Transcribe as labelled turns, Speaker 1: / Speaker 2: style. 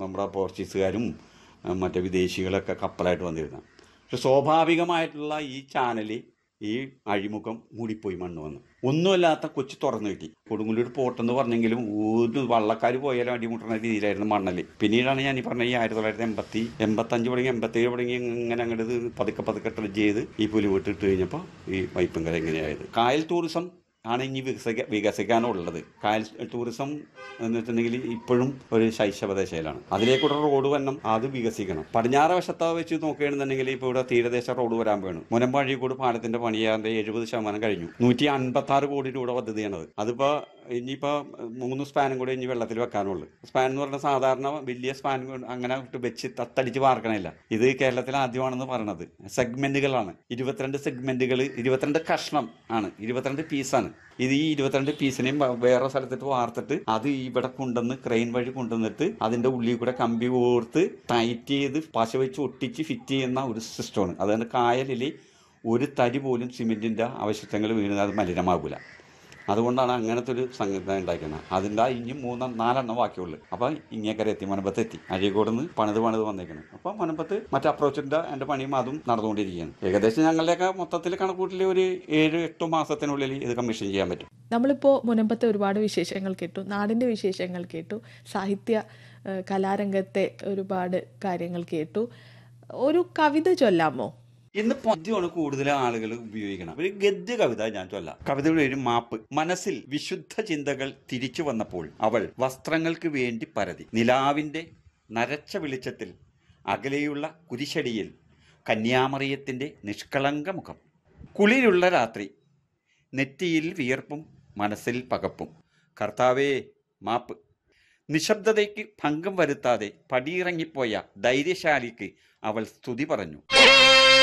Speaker 1: നമ്മുടെ പോർച്ചുഗീസുകാരും ആ, മറ്റേ വിദേശികളൊക്കെ കപ്പലായിട്ട് വന്നിരുന്നത് പക്ഷെ സ്വാഭാവികമായിട്ടുള്ള ഈ ചാനല് ഈ അഴിമുഖം മൂടിപ്പോയി മണ്ണ് വന്ന് ഒന്നുമല്ലാത്ത കൊച്ചു തുറന്നു കിട്ടി കൊടുങ്ങല്ലൂർ പോട്ടെന്ന് പറഞ്ഞെങ്കിലും ഒരു വള്ളക്കാർ പോയാലും അടിമുട്ടുന്ന രീതിയിലായിരുന്നു മണ്ണല് പിന്നീടാണ് ഞാൻ ഈ പറഞ്ഞ ഈ ആയിരത്തി തൊള്ളായിരത്തി എൺപത്തി എൺപത്തഞ്ച് തുടങ്ങി എൺപത്തേഴ് തുടങ്ങി ഇങ്ങനെ അങ്ങോട്ട് ഇത് പതുക്കെ പതുക്കെ ട്രെഡ് ചെയ്ത് ഈ പുലിവിട്ട് ഇട്ട് കഴിഞ്ഞപ്പോൾ ഈ വൈപ്പങ്കര എങ്ങനെയായത് കായൽ ടൂറിസം ആണ് ഇനി വികസിക്ക വികസിക്കാനുള്ളത് കായൽ ടൂറിസം എന്ന് വെച്ചിട്ടുണ്ടെങ്കിൽ ഇപ്പോഴും ഒരു ശൈശവദശയിലാണ് അതിലേക്കൂടെ റോഡ് വരണം അത് വികസിക്കണം പടിഞ്ഞാറ് വശത്ത് വെച്ച് നോക്കുകയാണെന്നുണ്ടെങ്കിൽ ഇപ്പോൾ ഇവിടെ തീരദേശ റോഡ് വരാൻ വേണം മുനമ്പഴീക്കോട് പാലത്തിന്റെ പണിയാണ്ട് എഴുപത് ശതമാനം കഴിഞ്ഞു നൂറ്റി അൻപത്തി ആറ് കോടി രൂപ പദ്ധതിയാണത് അതിപ്പോ ഇനിയിപ്പോ മൂന്ന് സ്പാനും കൂടി ഇനി വെള്ളത്തിൽ വെക്കാനുള്ളു സ്പാൻ എന്ന് പറഞ്ഞാൽ സാധാരണ വലിയ സ്പാൻ കൊണ്ട് അങ്ങനെ ഇട്ട് വെച്ച് തത്തടിച്ച് വാർക്കണില്ല ഇത് കേരളത്തിൽ ആദ്യമാണെന്ന് പറയണത് സെഗ്മെന്റുകളാണ് ഇരുപത്തിരണ്ട് സെഗ്മെന്റുകൾ ഇരുപത്തിരണ്ട് കഷ്ണം ആണ് ഇരുപത്തിരണ്ട് പീസാണ് ഇത് ഈ ഇരുപത്തിരണ്ട് പീസിനെയും വ- വേറെ സ്ഥലത്തിട്ട് വാർത്തിട്ട് അത് ഇവിടെ കൊണ്ടുവന്ന് ക്രെയിൻ വഴി കൊണ്ടുവന്നിട്ട് അതിന്റെ ഉള്ളിൽ കൂടെ കമ്പി കോർത്ത് ടൈറ്റ് ചെയ്ത് പശ വെച്ച് ഒട്ടിച്ച് ഫിറ്റ് ചെയ്യുന്ന ഒരു സിസ്റ്റമാണ് അതുകൊണ്ട് കായലിൽ ഒരു തരി പോലും സിമെന്റിന്റെ അവശിഷ്ടങ്ങൾ വീഴുന്നത് അത് മലിനമാകൂല അതുകൊണ്ടാണ് അങ്ങനത്തെ ഒരു സംഗതി ഉണ്ടാക്കുന്നത് അതിൻ്റെ ഇനിയും മൂന്ന് നാലെണ്ണം ബാക്കിയുള്ളു അപ്പോൾ ഇങ്ങേക്കര എത്തി മനമ്പത്ത് എത്തി അഴീക്കോട് നിന്ന് പണിത് പണിത് വന്നേക്കണം അപ്പോൾ മനമ്പത്ത് മറ്റേ അപ്രോച്ചിൻ്റെ എൻ്റെ പണിയും അതും നടന്നുകൊണ്ടിരിക്കുകയാണ് ഏകദേശം ഞങ്ങളുടെയൊക്കെ മൊത്തത്തിൽ കണക്കൂട്ടിൽ ഒരു ഏഴ് എട്ട് മാസത്തിനുള്ളിൽ ഇത് കമ്മീഷൻ ചെയ്യാൻ പറ്റും
Speaker 2: നമ്മളിപ്പോൾ മുനമ്പത്തെ ഒരുപാട് വിശേഷങ്ങൾ കേട്ടു നാടിൻ്റെ വിശേഷങ്ങൾ കേട്ടു സാഹിത്യ ഏഹ്, കലാരംഗത്തെ ഒരുപാട് കാര്യങ്ങൾ കേട്ടു ഒരു കവിത ചൊല്ലാമോ
Speaker 1: ഇന്ന് പദ്യമാണ് കൂടുതൽ ആളുകൾ ഉപയോഗിക്കണം ഒരു ഗദ്യ കവിത ഞാൻ ചൊല്ലാം കവിതയുടെ ഒരു മാപ്പ് മനസ്സിൽ വിശുദ്ധ ചിന്തകൾ തിരിച്ചു വന്നപ്പോൾ അവൾ വസ്ത്രങ്ങൾക്ക് വേണ്ടി പരതി നിലാവിന്റെ നരച്ച വെളിച്ചത്തിൽ അകലെയുള്ള കുരിശടിയിൽ കന്യാമറിയത്തിന്റെ നിഷ്കളങ്ക മുഖം കുളിരുള്ള രാത്രി നെറ്റിയിൽ വിയർപ്പും മനസ്സിൽ പകപ്പും കർത്താവേ മാപ്പ് നിശബ്ദതയ്ക്ക് ഭംഗം വരുത്താതെ പടിയിറങ്ങിപ്പോയ ധൈര്യശാലിക്ക് അവൾ സ്തുതി പറഞ്ഞു